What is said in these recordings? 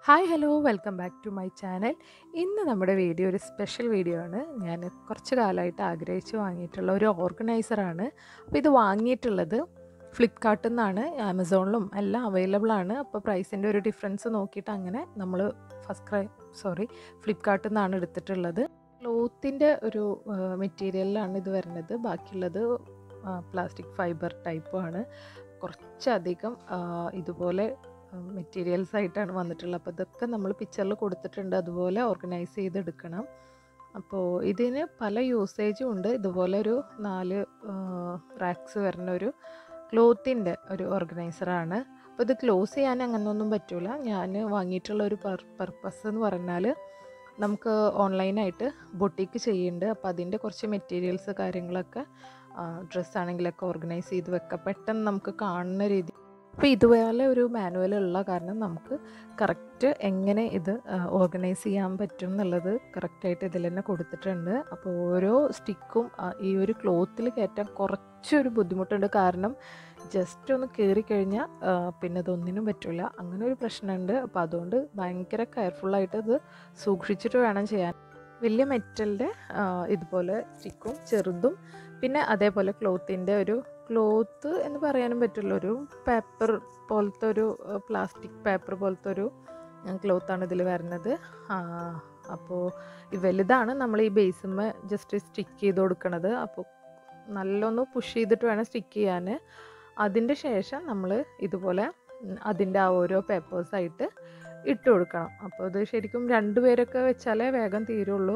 hi hello welcome back to my channel ഇന്ന് നമ്മുടെ video ഒരു സ്പെഷ്യൽ വീഡിയോ ആണ് ഞാൻ കുറച്ച് കാലമായിട്ട് ആഗ്രഹിച്ച് വാങ്ങിയിട്ടുള്ള ഒരു ഓർഗനൈസറാണ് അപ്പോൾ ഇത് വാങ്ങിയിട്ടുള്ളത് ഫ്ലിപ്കാർട്ടിൽ നിന്നാണ് ആമസോണിലും എല്ലാം അവൈലബിൾ ആണ് അപ്പോൾ പ്രൈസിൻ്റെ ഒരു ഡിഫറൻസ് നോക്കിയിട്ട് അങ്ങനെ നമ്മൾ ഫസ്റ്റ് ക്രൈ സോറി ഫ്ലിപ്കാർട്ടിൽ നിന്നാണ് എടുത്തിട്ടുള്ളത് ക്ലോത്തിൻ്റെ ഒരു മെറ്റീരിയലിലാണ് ഇത് വരുന്നത് ബാക്കിയുള്ളത് പ്ലാസ്റ്റിക് ഫൈബർ ടൈപ്പാണ് കുറച്ചധികം ആ, ഇതുപോലെ മെറ്റീരിയൽസ് ആയിട്ടാണ് വന്നിട്ടുള്ളത് അപ്പോൾ ഇതൊക്കെ നമ്മൾ പിക്ചറിൽ കൊടുത്തിട്ടുണ്ട് അതുപോലെ ഓർഗനൈസ് ചെയ്തെടുക്കണം അപ്പോൾ ഇതിന് പല യൂസേജും ഉണ്ട് ഇതുപോലെ ഒരു നാല് റാക്സ് വരുന്ന ഒരു ക്ലോത്തിൻ്റെ ഒരു ഓർഗനൈസറാണ് അപ്പോൾ ഇത് ക്ലോസ് ചെയ്യാൻ അങ്ങനെയൊന്നും പറ്റില്ല ഞാൻ വാങ്ങിയിട്ടുള്ള ഒരു പർ പർപ്പസ് എന്ന് പറഞ്ഞാൽ നമുക്ക് ഓൺലൈനായിട്ട് ബൊട്ടിക്ക് ചെയ്യുന്നുണ്ട് അപ്പോൾ അതിൻ്റെ കുറച്ച് മെറ്റീരിയൽസ് കാര്യങ്ങളൊക്കെ ഡ്രസ്സ് ആണെങ്കിലൊക്കെ ഓർഗനൈസ് ചെയ്ത് വെക്കാം പെട്ടെന്ന് നമുക്ക് കാണുന്ന രീതി അപ്പോൾ ഇതുപോലെ ഒരു മാനുവൽ ഉള്ള കാരണം നമുക്ക് കറക്റ്റ് എങ്ങനെ ഇത് ഓർഗനൈസ് ചെയ്യാൻ പറ്റും എന്നുള്ളത് കറക്റ്റായിട്ട് ഇതിൽ തന്നെ കൊടുത്തിട്ടുണ്ട് അപ്പോൾ ഓരോ സ്റ്റിക്കും ഈ ഒരു ക്ലോത്തിൽ കയറ്റാൻ കുറച്ചൊരു ബുദ്ധിമുട്ടുണ്ട് കാരണം ജസ്റ്റ് ഒന്ന് കയറി കഴിഞ്ഞാൽ പിന്നെ ഇതൊന്നിനും പറ്റില്ല അങ്ങനെ ഒരു പ്രശ്നമുണ്ട് അപ്പോൾ അതുകൊണ്ട് ഭയങ്കര കെയർഫുള്ളായിട്ട് ഇത് സൂക്ഷിച്ചിട്ട് വേണം ചെയ്യാൻ വലിയ മെറ്റലിൻ്റെ ഇതുപോലെ സ്റ്റിക്കും ചെറുതും പിന്നെ അതേപോലെ ക്ലോത്തിൻ്റെ ഒരു ക്ലോത്ത് എന്ന് പറയാനും പറ്റില്ല ഒരു പേപ്പർ പോലത്തെ ഒരു പ്ലാസ്റ്റിക് പേപ്പർ പോലത്തെ ഒരു ക്ലോത്താണ് ഇതിൽ വരുന്നത് അപ്പോൾ ഈ വലുതാണ് നമ്മൾ ഈ ബേസുമ്മ ജസ്റ്റ് സ്റ്റിക്ക് ചെയ്ത് കൊടുക്കണത് അപ്പോൾ നല്ലൊന്ന് പുഷ് ചെയ്തിട്ട് വേണം സ്റ്റിക്ക് ചെയ്യാൻ അതിൻ്റെ ശേഷം നമ്മൾ ഇതുപോലെ അതിൻ്റെ ആ ഓരോ പേപ്പേഴ്സായിട്ട് ഇട്ട് കൊടുക്കണം അപ്പോൾ ഇത് ശരിക്കും രണ്ടുപേരൊക്കെ വെച്ചാലേ വേഗം തീരുള്ളൂ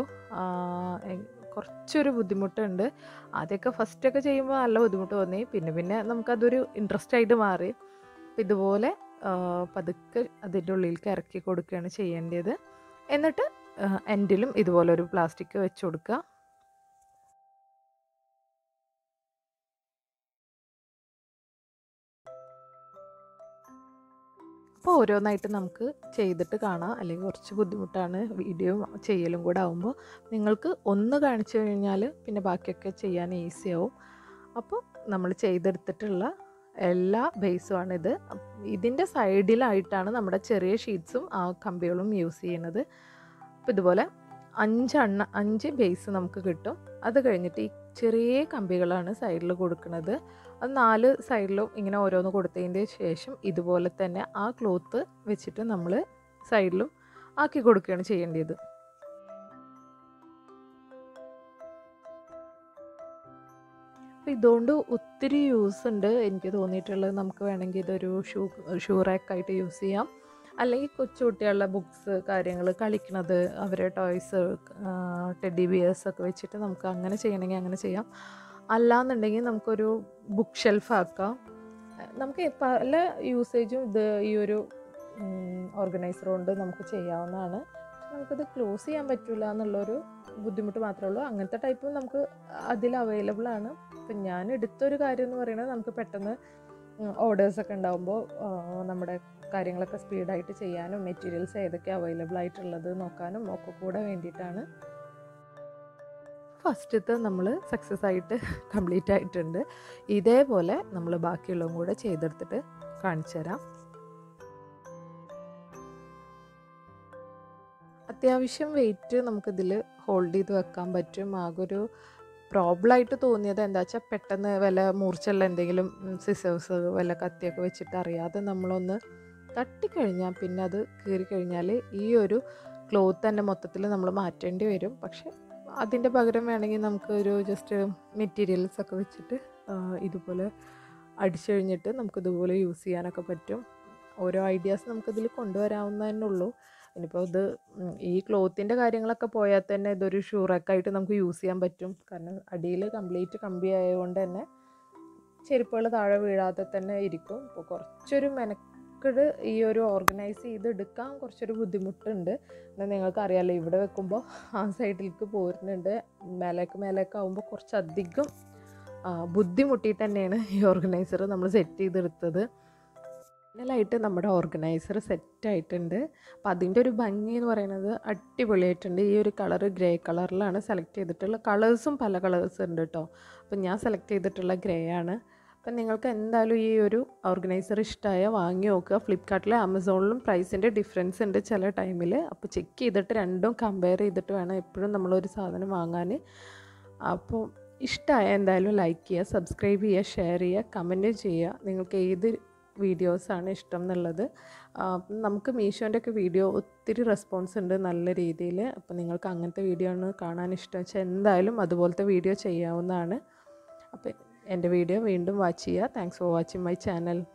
കുറച്ചൊരു ബുദ്ധിമുട്ടുണ്ട് ആദ്യമൊക്കെ ഫസ്റ്റൊക്കെ ചെയ്യുമ്പോൾ നല്ല ബുദ്ധിമുട്ട് തോന്നി പിന്നെ പിന്നെ നമുക്കതൊരു ഇൻട്രസ്റ്റ് ആയിട്ട് മാറി അപ്പം ഇതുപോലെ പതുക്കെ അതിൻ്റെ ഉള്ളിലേക്ക് ഇറക്കി കൊടുക്കുകയാണ് ചെയ്യേണ്ടത് എന്നിട്ട് എൻഡിലും ഇതുപോലെ ഒരു പ്ലാസ്റ്റിക് വെച്ച് കൊടുക്കുക അപ്പോൾ ഓരോന്നായിട്ട് നമുക്ക് ചെയ്തിട്ട് കാണാം അല്ലെങ്കിൽ കുറച്ച് ബുദ്ധിമുട്ടാണ് വീഡിയോ ചെയ്യലും കൂടെ ആകുമ്പോൾ നിങ്ങൾക്ക് ഒന്ന് കാണിച്ചു കഴിഞ്ഞാൽ പിന്നെ ബാക്കിയൊക്കെ ചെയ്യാൻ ഈസി ആവും അപ്പോൾ നമ്മൾ ചെയ്തെടുത്തിട്ടുള്ള എല്ലാ ബേസുമാണിത് ഇതിൻ്റെ സൈഡിലായിട്ടാണ് നമ്മുടെ ചെറിയ ഷീറ്റ്സും ആ കമ്പികളും യൂസ് ചെയ്യുന്നത് അപ്പോൾ ഇതുപോലെ അഞ്ചെണ്ണ അഞ്ച് ബേസ് നമുക്ക് കിട്ടും അത് കഴിഞ്ഞിട്ട് ഈ ചെറിയ കമ്പികളാണ് സൈഡിൽ കൊടുക്കുന്നത് അത് നാല് സൈഡിലും ഇങ്ങനെ ഓരോന്ന് കൊടുത്തതിൻ്റെ ശേഷം ഇതുപോലെ തന്നെ ആ ക്ലോത്ത് വെച്ചിട്ട് നമ്മൾ സൈഡിലും ആക്കി കൊടുക്കുകയാണ് ചെയ്യേണ്ടത് അപ്പോൾ ഇതുകൊണ്ട് ഒത്തിരി യൂസ് ഉണ്ട് എനിക്ക് തോന്നിയിട്ടുള്ളത് നമുക്ക് വേണമെങ്കിൽ ഇതൊരു ഷൂ ഷൂ റാക്കായിട്ട് യൂസ് ചെയ്യാം അല്ലെങ്കിൽ കൊച്ചുകുട്ടികളുടെ ബുക്സ് കാര്യങ്ങൾ കളിക്കണത് അവരെ ടോയ്സ് ടെഡി ബിയേഴ്സ് ഒക്കെ വെച്ചിട്ട് നമുക്ക് അങ്ങനെ ചെയ്യണമെങ്കിൽ അങ്ങനെ ചെയ്യാം അല്ലാന്നുണ്ടെങ്കിൽ നമുക്കൊരു ബുക്ക് ഷെൽഫ് ആക്കാം നമുക്ക് പല യൂസേജും ഇത് ഈ ഒരു ഓർഗനൈസർ കൊണ്ട് നമുക്ക് ചെയ്യാവുന്നതാണ് നമുക്കിത് ക്ലോസ് ചെയ്യാൻ പറ്റില്ല എന്നുള്ളൊരു ബുദ്ധിമുട്ട് മാത്രമേ ഉള്ളൂ അങ്ങനത്തെ ടൈപ്പും നമുക്ക് അതിൽ അവൈലബിൾ ആണ് അപ്പം ഞാൻ എടുത്തൊരു കാര്യം എന്ന് പറയുന്നത് നമുക്ക് പെട്ടെന്ന് ഓർഡേഴ്സൊക്കെ ഉണ്ടാകുമ്പോൾ നമ്മുടെ കാര്യങ്ങളൊക്കെ സ്പീഡായിട്ട് ചെയ്യാനും മെറ്റീരിയൽസ് ഏതൊക്കെ അവൈലബിൾ ആയിട്ടുള്ളത് നോക്കാനും ഒക്കെ കൂടെ വേണ്ടിയിട്ടാണ് ഫസ്റ്റത്തെ നമ്മൾ സക്സസ് ആയിട്ട് കംപ്ലീറ്റ് ആയിട്ടുണ്ട് ഇതേപോലെ നമ്മൾ ബാക്കിയുള്ളതും കൂടെ ചെയ്തെടുത്തിട്ട് കാണിച്ചു തരാം അത്യാവശ്യം വെയിറ്റ് നമുക്കിതിൽ ഹോൾഡ് ചെയ്ത് വെക്കാൻ പറ്റും ആകൊരു പ്രോബ്ലമായിട്ട് തോന്നിയത് എന്താ വെച്ചാൽ പെട്ടെന്ന് വല്ല മൂർച്ചുള്ള എന്തെങ്കിലും സിസേഴ്സ് വല്ല കത്തിയൊക്കെ വെച്ചിട്ട് അറിയാതെ നമ്മളൊന്ന് തട്ടിക്കഴിഞ്ഞാൽ പിന്നെ അത് കീറിക്കഴിഞ്ഞാൽ ഈ ഒരു ക്ലോത്ത് തന്നെ മൊത്തത്തിൽ നമ്മൾ മാറ്റേണ്ടി വരും പക്ഷെ അതിൻ്റെ പകരം വേണമെങ്കിൽ നമുക്ക് ഒരു ജസ്റ്റ് മെറ്റീരിയൽസ് ഒക്കെ വെച്ചിട്ട് ഇതുപോലെ അടിച്ചു കഴിഞ്ഞിട്ട് നമുക്ക് ഇതുപോലെ യൂസ് ചെയ്യാനൊക്കെ പറ്റും ഓരോ ഐഡിയാസ് നമുക്കിതിൽ കൊണ്ടുവരാവുന്നതന്നെ ഉള്ളൂ ഇനിയിപ്പോൾ ഇത് ഈ ക്ലോത്തിൻ്റെ കാര്യങ്ങളൊക്കെ പോയാൽ തന്നെ ഇതൊരു ഷൂറൊക്കെ നമുക്ക് യൂസ് ചെയ്യാൻ പറ്റും കാരണം അടിയിൽ കംപ്ലീറ്റ് കമ്പി ആയതുകൊണ്ട് തന്നെ ചെരുപ്പുകൾ താഴെ വീഴാതെ തന്നെ ഇരിക്കും ഇപ്പോൾ കുറച്ചൊരു മെനക്കെട് ഈ ഒരു ഓർഗനൈസ് ചെയ്ത് എടുക്കാൻ കുറച്ചൊരു ബുദ്ധിമുട്ടുണ്ട് എന്നാൽ നിങ്ങൾക്ക് അറിയാമല്ലോ ഇവിടെ വെക്കുമ്പോൾ ആ സൈഡിലേക്ക് പോരുന്നുണ്ട് മേലേക്ക് മേലേക്ക് ആകുമ്പോൾ കുറച്ചധികം ബുദ്ധിമുട്ടിയിട്ട് തന്നെയാണ് ഈ ഓർഗനൈസർ നമ്മൾ സെറ്റ് ചെയ്തെടുത്തത് ഫൈനലായിട്ട് നമ്മുടെ ഓർഗനൈസർ സെറ്റ് ആയിട്ടുണ്ട് അപ്പം അതിൻ്റെ ഒരു ഭംഗി എന്ന് പറയുന്നത് അടിപൊളിയായിട്ടുണ്ട് ഈ ഒരു കളർ ഗ്രേ കളറിലാണ് സെലക്ട് ചെയ്തിട്ടുള്ള കളേഴ്സും പല കളേഴ്സ് ഉണ്ട് കേട്ടോ അപ്പം ഞാൻ സെലക്ട് ചെയ്തിട്ടുള്ള ഗ്രേ ആണ് അപ്പം നിങ്ങൾക്ക് എന്തായാലും ഈ ഒരു ഓർഗനൈസർ ഇഷ്ടമായ വാങ്ങി നോക്കുക ഫ്ലിപ്കാർട്ടിലും ആമസോണിലും പ്രൈസിൻ്റെ ഡിഫറൻസ് ഉണ്ട് ചില ടൈമിൽ അപ്പോൾ ചെക്ക് ചെയ്തിട്ട് രണ്ടും കമ്പയർ ചെയ്തിട്ട് വേണം എപ്പോഴും നമ്മളൊരു സാധനം വാങ്ങാൻ അപ്പോൾ ഇഷ്ടമായ എന്തായാലും ലൈക്ക് ചെയ്യുക സബ്സ്ക്രൈബ് ചെയ്യുക ഷെയർ ചെയ്യുക കമൻറ്റ് ചെയ്യുക നിങ്ങൾക്ക് ഏത് വീഡിയോസാണ് ഇഷ്ടം എന്നുള്ളത് നമുക്ക് മീഷോൻ്റെ ഒക്കെ വീഡിയോ ഒത്തിരി റെസ്പോൺസ് ഉണ്ട് നല്ല രീതിയിൽ അപ്പോൾ നിങ്ങൾക്ക് അങ്ങനത്തെ വീഡിയോ ആണ് കാണാൻ ഇഷ്ടം വെച്ചാൽ എന്തായാലും അതുപോലത്തെ വീഡിയോ ചെയ്യാവുന്നതാണ് അപ്പോൾ എൻ്റെ വീഡിയോ വീണ്ടും വാച്ച് ചെയ്യുക thanks for watching my channel